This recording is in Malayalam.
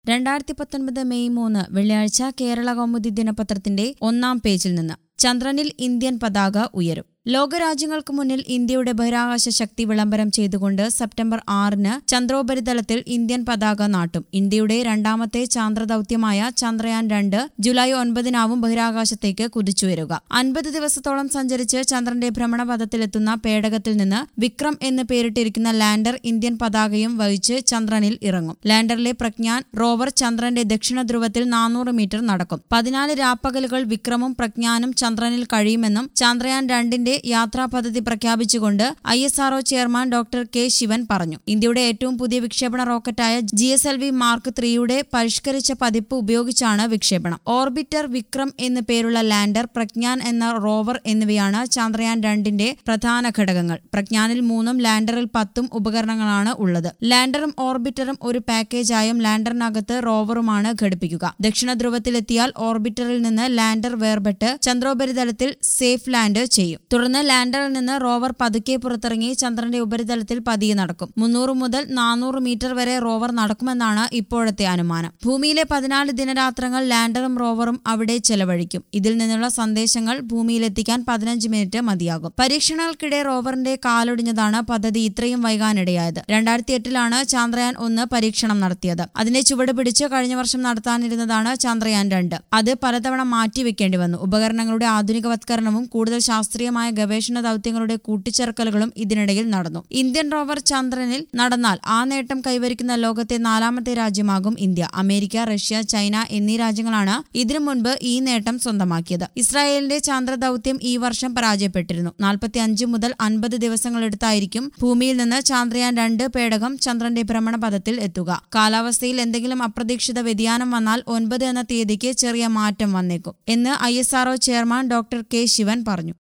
രണ്ടായിരത്തി പത്തൊൻപത് മെയ് മൂന്ന് വെള്ളിയാഴ്ച കേരള കൗമുദി ദിനപത്രത്തിന്റെ ഒന്നാം പേജിൽ നിന്ന് ചന്ദ്രനിൽ ഇന്ത്യൻ പതാക ഉയരും ലോകരാജ്യങ്ങൾക്ക് മുന്നിൽ ഇന്ത്യയുടെ ബഹിരാകാശ ശക്തി വിളംബരം ചെയ്തുകൊണ്ട് സെപ്റ്റംബർ ആറിന് ചന്ദ്രോപരിതലത്തിൽ ഇന്ത്യൻ പതാക നാട്ടും ഇന്ത്യയുടെ രണ്ടാമത്തെ ചാന്ദ്രദൌത്യമായ ചന്ദ്രയാൻ രണ്ട് ജൂലൈ ഒൻപതിനാവും ബഹിരാകാശത്തേക്ക് കുതിച്ചുയരുക അൻപത് ദിവസത്തോളം സഞ്ചരിച്ച് ചന്ദ്രന്റെ ഭ്രമണപഥത്തിലെത്തുന്ന പേടകത്തിൽ നിന്ന് വിക്രം എന്ന് പേരിട്ടിരിക്കുന്ന ലാൻഡർ ഇന്ത്യൻ പതാകയും വഹിച്ച് ചന്ദ്രനിൽ ഇറങ്ങും ലാൻഡറിലെ പ്രജ്ഞാൻ റോവർ ചന്ദ്രന്റെ ദക്ഷിണ ധ്രുവത്തിൽ നാനൂറ് മീറ്റർ നടക്കും പതിനാല് രാപ്പകലുകൾ വിക്രമും പ്രജ്ഞാനും ചന്ദ്രനിൽ കഴിയുമെന്നും ചന്ദ്രയാൻ രണ്ടിന്റെ യാത്രാ പദ്ധതി പ്രഖ്യാപിച്ചുകൊണ്ട് I S RO chairman doctor K Sivan പറഞ്ഞു ഇന്ത്യയുടെ ഏറ്റവും പുതിയ വിക്ഷേപണ റോക്കറ്റായ G S L V mark ത്രീയുടെ പരിഷ്കരിച്ച പതിപ്പ് ഉപയോഗിച്ചാണ് വിക്ഷേപണം ഓർബിറ്റർ വിക്രം എന്ന് പേരുള്ള ലാൻഡർ പ്രജ്ഞാൻ എന്ന റോവർ എന്നിവയാണ് ചന്ദ്രയാൻ രണ്ടിന്റെ പ്രധാന ഘടകങ്ങൾ പ്രജ്ഞാനിൽ മൂന്നും ലാൻഡറിൽ പത്തും ഉപകരണങ്ങളാണ് ഉള്ളത് ലാൻഡറും ഓർബിറ്ററും ഒരു പാക്കേജായും ലാൻഡറിനകത്ത് റോവറുമാണ് ഘടിപ്പിക്കുക ദക്ഷിണ ധ്രുവത്തിലെത്തിയാൽ ഓർബിറ്ററിൽ നിന്ന് ലാൻഡർ വേർപെട്ട് ചന്ദ്രോപരിതലത്തിൽ സേഫ് ലാൻഡ് ചെയ്യും തുടർന്ന് ലാൻഡറിൽ നിന്ന് റോവർ പതുക്കെ പുറത്തിറങ്ങി ചന്ദ്രന്റെ ഉപരിതലത്തിൽ പതിയെ നടക്കും മുന്നൂറ് മുതൽ നാനൂറ് മീറ്റർ വരെ റോവർ നടക്കുമെന്നാണ് ഇപ്പോഴത്തെ അനുമാനം ഭൂമിയിലെ പതിനാല് ദിനരാത്രങ്ങൾ ലാൻഡറും റോവറും അവിടെ ചെലവഴിക്കും ഇതിൽ നിന്നുള്ള സന്ദേശങ്ങൾ ഭൂമിയിലെത്തിക്കാൻ പതിനഞ്ച് മിനിറ്റ് മതിയാകും പരീക്ഷണങ്ങൾക്കിടെ റോവറിന്റെ കാലൊടിഞ്ഞതാണ് പദ്ധതി ഇത്രയും വൈകാനിടയായത് രണ്ടായിരത്തി എട്ടിലാണ് ചന്ദ്രയാൻ ഒന്ന് പരീക്ഷണം നടത്തിയത് അതിനെ ചുവട് പിടിച്ച് കഴിഞ്ഞ വർഷം നടത്താനിരുന്നതാണ് ചന്ദ്രയാൻ രണ്ട് അത് പലതവണ മാറ്റിവെക്കേണ്ടി വന്നു ഉപകരണങ്ങളുടെ ആധുനികവത്കരണവും കൂടുതൽ ശാസ്ത്രീയമായ ഗവേഷണ ദൌത്യങ്ങളുടെ കൂട്ടിച്ചേർക്കലുകളും ഇതിനിടയിൽ നടന്നു ഇന്ത്യൻ റോവർ ചന്ദ്രനിൽ നടന്നാൽ ആ നേട്ടം കൈവരിക്കുന്ന ലോകത്തെ നാലാമത്തെ രാജ്യമാകും ഇന്ത്യ അമേരിക്ക റഷ്യ ചൈന എന്നീ രാജ്യങ്ങളാണ് ഇതിനു മുൻപ് ഈ നേട്ടം സ്വന്തമാക്കിയത് ഇസ്രായേലിന്റെ ചന്ദ്ര ദൌത്യം ഈ വർഷം പരാജയപ്പെട്ടിരുന്നു നാൽപ്പത്തി അഞ്ച് മുതൽ അൻപത് ദിവസങ്ങളെടുത്തായിരിക്കും ഭൂമിയിൽ നിന്ന് ചന്ദ്രയാൻ രണ്ട് പേടകം ചന്ദ്രന്റെ ഭ്രമണപഥത്തിൽ എത്തുക കാലാവസ്ഥയിൽ എന്തെങ്കിലും അപ്രതീക്ഷിത വ്യതിയാനം വന്നാൽ ഒൻപത് എന്ന തീയതിക്ക് ചെറിയ മാറ്റം വന്നേക്കും എന്ന് I chairman doctor K Sivan പറഞ്ഞു